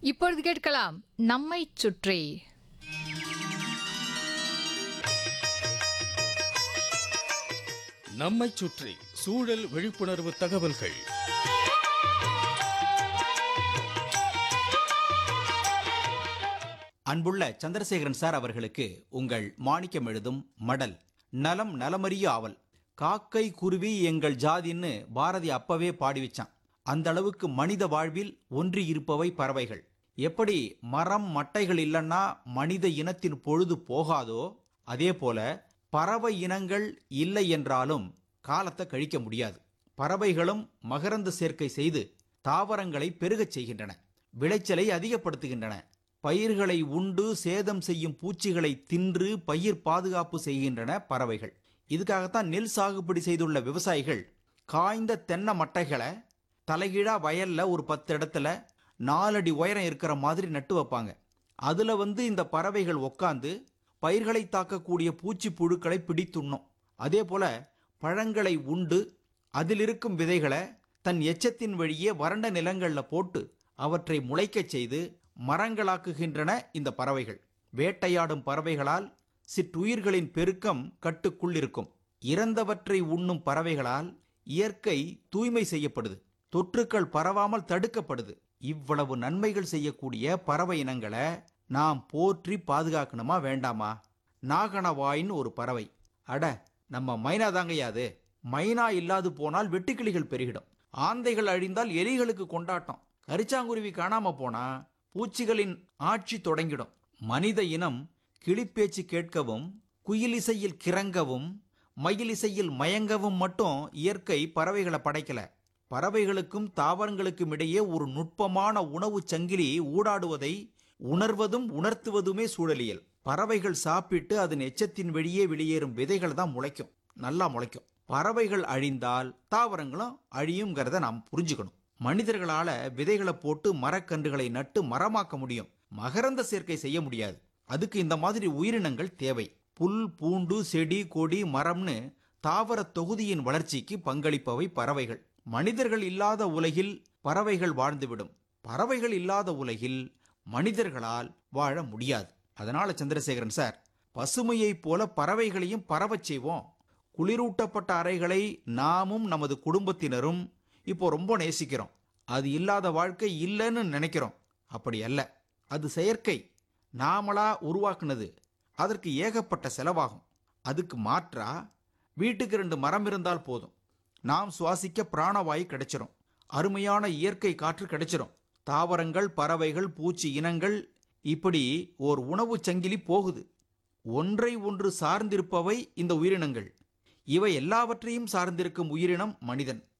இப்பொழுது கேட்கலாம் நம்மை சுற்றி நம்மைச் சுற்றி சூழல் விழிப்புணர்வு தகவல்கள் அன்புள்ள சந்திரசேகரன் சார் அவர்களுக்கு உங்கள் மாணிக்கம் எழுதும் மடல் நலம் நலமறிய ஆவல் காக்கை குருவி எங்கள் ஜாதின்னு பாரதி அப்பவே பாடி வச்சான் அந்த அளவுக்கு மனித வாழ்வில் ஒன்றி இருப்பவை பறவைகள் எப்படி மரம் மட்டைகள் இல்லைன்னா மனித இனத்தின் பொழுது போகாதோ அதே போல பறவை இனங்கள் இல்லை என்றாலும் காலத்தை கழிக்க முடியாது பறவைகளும் மகரந்த சேர்க்கை செய்து தாவரங்களை பெருகச் செய்கின்றன விளைச்சலை அதிகப்படுத்துகின்றன பயிர்களை உண்டு சேதம் செய்யும் பூச்சிகளை தின்று பயிர் பாதுகாப்பு செய்கின்றன பறவைகள் இதுக்காகத்தான் நெல் சாகுபடி செய்துள்ள விவசாயிகள் காய்ந்த தென்னை மட்டைகளை தலைகீழா வயல்ல ஒரு பத்து இடத்துல நாலடி உயரம் இருக்கிற மாதிரி நட்டு வைப்பாங்க அதுல வந்து இந்த பறவைகள் உக்காந்து பயிர்களை தாக்கக்கூடிய பூச்சி புழுக்களை பிடித்துண்ணும் அதே போல பழங்களை உண்டு அதில் இருக்கும் விதைகளை தன் எச்சத்தின் வழியே வறண்ட நிலங்கள்ல போட்டு அவற்றை முளைக்கச் செய்து மரங்களாக்குகின்றன இந்த பறவைகள் வேட்டையாடும் பறவைகளால் சிற்றுயிர்களின் பெருக்கம் கட்டுக்குள் இருக்கும் இறந்தவற்றை உண்ணும் பறவைகளால் இயற்கை தூய்மை செய்யப்படுது தொற்றுக்கள் பரவாமல் தடுக்கப்படுது இவ்வளவு நன்மைகள் செய்யக்கூடிய பறவை இனங்களை நாம் போற்றி பாதுகாக்கணுமா வேண்டாமா நாகனவாயின்னு ஒரு பறவை அட நம்ம மைனா தாங்கய்யா அது மைனா இல்லாது போனால் வெட்டுக்கிளிகள் பெருகிடும் ஆந்தைகள் அழிந்தால் எலிகளுக்கு கொண்டாட்டம் கரிச்சாங்குருவி காணாம போனா பூச்சிகளின் ஆட்சி தொடங்கிடும் மனித இனம் கிளிப்பேச்சு கேட்கவும் குயிலிசையில் கிறங்கவும் மயிலிசையில் மயங்கவும் மட்டும் இயற்கை பறவைகளை படைக்கல பறவைகளுக்கும் தாவரங்களுக்கும் இடையே ஒரு நுட்பமான உணவு சங்கிலி ஊடாடுவதை உணர்வதும் உணர்த்துவதுமே சூழலியல் பறவைகள் சாப்பிட்டு அதன் எச்சத்தின் வெளியே வெளியேறும் விதைகள் தான் முளைக்கும் நல்லா முளைக்கும் பறவைகள் அழிந்தால் தாவரங்களும் அழியுங்கிறத நாம் புரிஞ்சுக்கணும் மனிதர்களால விதைகளை போட்டு மரக்கன்றுகளை நட்டு மரமாக்க முடியும் மகரந்த சேர்க்கை செய்ய முடியாது அதுக்கு இந்த மாதிரி உயிரினங்கள் தேவை புல் பூண்டு செடி கொடி மரம்னு தாவர தொகுதியின் வளர்ச்சிக்கு பங்களிப்பவை பறவைகள் மனிதர்கள் இல்லாத உலகில் பறவைகள் வாழ்ந்துவிடும் பறவைகள் இல்லாத உலகில் மனிதர்களால் வாழ முடியாது அதனால சந்திரசேகரன் சார் பசுமையைப் போல பறவைகளையும் பரவச் செய்வோம் குளிரூட்டப்பட்ட அறைகளை நாமும் நமது குடும்பத்தினரும் இப்போ ரொம்ப நேசிக்கிறோம் அது இல்லாத வாழ்க்கை இல்லைன்னு நினைக்கிறோம் அப்படி அல்ல அது செயற்கை நாமளா உருவாக்குனது அதற்கு ஏகப்பட்ட செலவாகும் அதுக்கு மாற்றா வீட்டுக்கு ரெண்டு மரம் இருந்தால் போதும் நாம் சுவாசிக்க பிராணவாயு கிடைச்சிரும் அருமையான இயற்கை காற்று கிடைச்சிரும் தாவரங்கள் பறவைகள் பூச்சி இனங்கள் இப்படி ஓர் உணவு சங்கிலி போகுது ஒன்றை ஒன்று சார்ந்திருப்பவை இந்த உயிரினங்கள் இவை எல்லாவற்றையும் சார்ந்திருக்கும் உயிரினம் மனிதன்